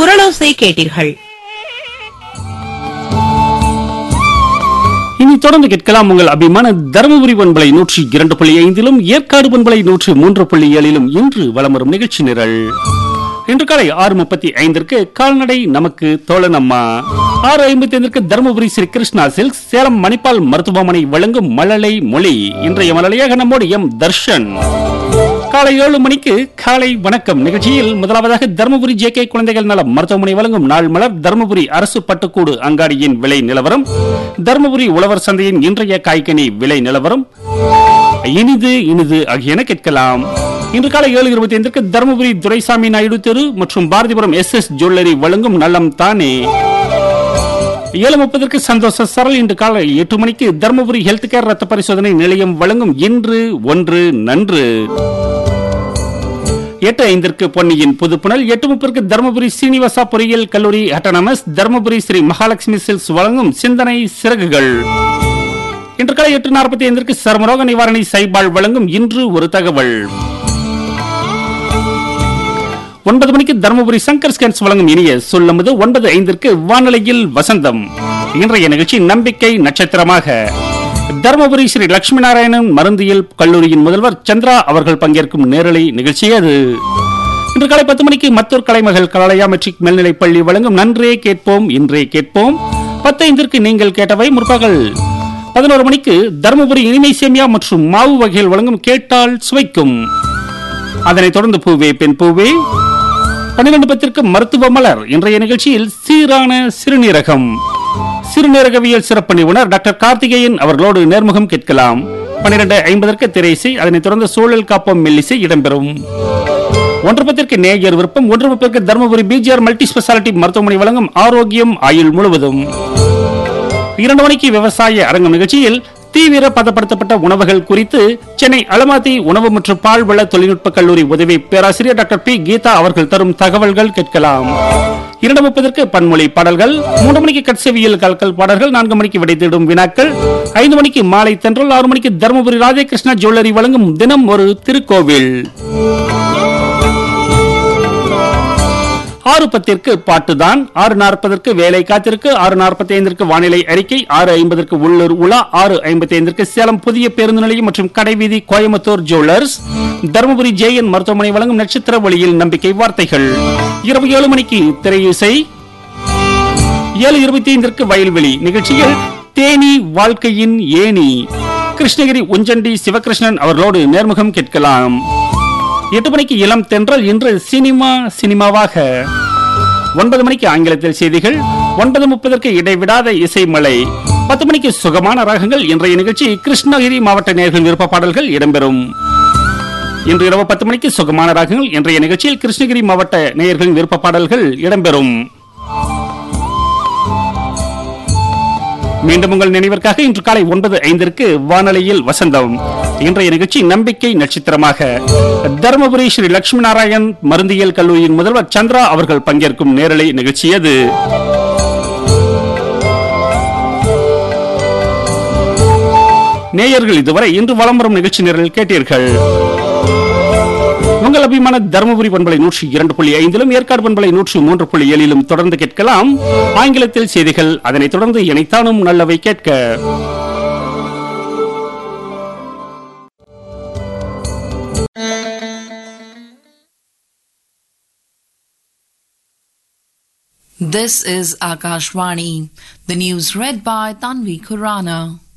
குரலோசை கேட்டீர்கள் இனி தொடர்ந்து கேட்கலாம் உங்கள் அபிமான தருமபுரி பண்பலை நூற்றி இரண்டு புள்ளி ஐந்திலும் ஏற்காடு பண்பலை நூற்றி மூன்று புள்ளி ஏழிலும் இன்று வலம் வரும் நிகழ்ச்சி நிரல் இன்று காலை ஆறு முப்பத்தி ஐந்திற்கு கால்நடை நமக்கு தோழனம்மா ஆறு ஐம்பத்தி ஐந்திற்கு தருமபுரி ஸ்ரீ கிருஷ்ணா சில்க்ஸ் சேலம் மணிப்பால் மருத்துவமனை வழங்கும் மழலை மொழி இன்றைய மழலையாக நம்மோடு எம் தர்ஷன் காலை ஏழு மணிக்கு காலை வணக்கம் நிகழ்ச்சியில் முதலாவதாக தருமபுரி ஜே கே குழந்தைகள் நலம் மருத்துவமனை வழங்கும் நாள் மலர் தருமபுரி அரசு பட்டுக்கூடு அங்காடியின் விலை நிலவரம் தருமபுரி உழவர் சந்தையின் இன்றைய காய்கனி விலை நிலவரம் இனிது இனிது ஆகியன கேட்கலாம் இன்று காலை ஏழு இருபத்தி ஐந்திற்கு தருமபுரி துரைசாமி நாயுடு தெரு மற்றும் பாரதிபுரம் எஸ் எஸ் ஜுவல்லரி வழங்கும் நலம் தானே ஏழு முப்பதற்கு சந்தோஷ சரல் இன்று காலை எட்டு மணிக்கு தருமபுரி ஹெல்த் கேர் ரத்த பரிசோதனை நிலையம் வழங்கும் இன்று ஒன்று நன்று எட்டு ஐந்திற்கு பொன்னியின் புதுப்புணல் எட்டு முப்பதற்கு தருமபுரி சீனிவாசா பொறியியல் கல்லூரி அட்டானமஸ் தருமபுரி ஸ்ரீ மகாலட்சுமி சில்ஸ் வழங்கும் சிந்தனை சிறகுகள் இன்று காலை எட்டு நாற்பத்தி ஐந்திற்கு சர்மரோக நிவாரணி சைபால் வழங்கும் இன்று ஒரு தகவல் ஒன்பது மணிக்கு தருமபுரி சங்கர் ஸ்கேன்ஸ் வழங்கும் இனிய சொல்லும்போது ஒன்பது ஐந்திற்கு வானொலியில் வசந்தம் இன்றைய நிகழ்ச்சி நம்பிக்கை நட்சத்திரமாக தருமபுரி ஸ்ரீ லட்சுமி நாராயணன் மருந்தியல் கல்லூரியின் முதல்வர் சந்திரா அவர்கள் பங்கேற்கும் நேரலை நிகழ்ச்சி அது இன்று காலை பத்து மணிக்கு மத்தூர் கலைமகள் கலாலயா மெட்ரிக் மேல்நிலைப் பள்ளி வழங்கும் நன்றே கேட்போம் இன்றே கேட்போம் பத்து ஐந்திற்கு நீங்கள் கேட்டவை முற்பகல் பதினோரு மணிக்கு தருமபுரி இனிமை சேமியா மற்றும் மாவு வகைகள் வழங்கும் கேட்டால் சுவைக்கும் அதனைத் தொடர்ந்து பூவே பெண் பூவே பன்னிரண்டு பத்திற்கு மருத்துவ மலர் இன்றைய நிகழ்ச்சியில் சீரான சிறுநீரகம் சிறுநீரகவியல் சிறப்பு நிபுணர் டாக்டர் கார்த்திகேயன் அவர்களோடு நேர்முகம் கேட்கலாம் பன்னிரண்டு ஐம்பதற்கு திரைசை அதனைத் தொடர்ந்து சூழல் காப்பம் மெல்லிசை இடம்பெறும் ஒன்று பத்திற்கு நேயர் விருப்பம் ஒன்று முப்பதற்கு தருமபுரி பிஜிஆர் மல்டி ஸ்பெஷாலிட்டி மருத்துவமனை வழங்கும் ஆரோக்கியம் ஆயுள் முழுவதும் இரண்டு மணிக்கு விவசாய அரங்கம் நிகழ்ச்சியில் தீவிர பதப்படுத்தப்பட்ட உணவுகள் குறித்து சென்னை அலமாதி உணவு மற்றும் பால்வள தொழில்நுட்ப கல்லூரி உதவி பேராசிரியர் டாக்டர் பி கீதா அவர்கள் தரும் தகவல்கள் கேட்கலாம் இரண்டு முப்பதற்கு பன்மொழி பாடல்கள் மூன்று மணிக்கு கட்செவியல் கல்கல் பாடல்கள் நான்கு மணிக்கு விடை தேடும் வினாக்கள் ஐந்து மணிக்கு மாலை தென்றல் ஆறு மணிக்கு தருமபுரி ராஜகிருஷ்ணா ஜுவல்லரி வழங்கும் தினம் ஒரு திருக்கோவில் ஆறு பத்திற்கு பாட்டுதான் ஆறு நாற்பதற்கு வேலை காத்திருக்கு ஆறு நாற்பத்தி ஐந்திற்கு வானிலை அறிக்கை ஆறு ஐம்பதற்கு உள்ளூர் உலா ஆறு ஐம்பத்தி ஐந்திற்கு சேலம் புதிய பேருந்து நிலையம் மற்றும் கடைவீதி கோயம்புத்தூர் ஜுவல்லர்ஸ் தருமபுரி ஜேஎன் மருத்துவமனை வழங்கும் நட்சத்திர வழியில் நம்பிக்கை வார்த்தைகள் இரவு ஏழு மணிக்கு திரையிசை ஏழு இருபத்தி ஐந்திற்கு வயல்வெளி நிகழ்ச்சியில் தேனி வாழ்க்கையின் ஏணி கிருஷ்ணகிரி உஞ்சண்டி சிவகிருஷ்ணன் அவர்களோடு நேர்முகம் கேட்கலாம் எட்டு மணிக்கு இளம் தென்றல் இன்று சினிமா சினிமாவாக ஒன்பது மணிக்கு ஆங்கிலத்தில் செய்திகள் ஒன்பது முப்பதற்கு இடைவிடாத இசை மலை பத்து மணிக்கு சுகமான ராகங்கள் இன்றைய நிகழ்ச்சி கிருஷ்ணகிரி மாவட்ட நேர்கள் விருப்ப பாடல்கள் இடம்பெறும் இன்று இரவு பத்து மணிக்கு சுகமான ராகங்கள் இன்றைய நிகழ்ச்சியில் கிருஷ்ணகிரி மாவட்ட நேயர்களின் விருப்ப பாடல்கள் இடம்பெறும் மீண்டும் உங்கள் நினைவிற்காக இன்று காலை ஒன்பது ஐந்திற்கு வானொலியில் வசந்தம் இன்றைய நிகழ்ச்சி நம்பிக்கை நட்சத்திரமாக தருமபுரி ஸ்ரீ லட்சுமி நாராயண் மருந்தியல் கல்லூரியின் முதல்வர் சந்திரா அவர்கள் பங்கேற்கும் நேரலை நிகழ்ச்சி அது நேயர்கள் இதுவரை இன்று வலம் வரும் நிகழ்ச்சி நேரில் கேட்டீர்கள் உங்கள் அபிமான தருமபுரி பண்பலை நூற்றி இரண்டு புள்ளி ஐந்திலும் ஏற்காடு பண்பலை நூற்றி மூன்று புள்ளி ஏழிலும் தொடர்ந்து கேட்கலாம் ஆங்கிலத்தில் செய்திகள் அதனைத் தொடர்ந்து இணைத்தானும் நல்லவை கேட்க This is Akashvani. The news read by Tanvi Kurana.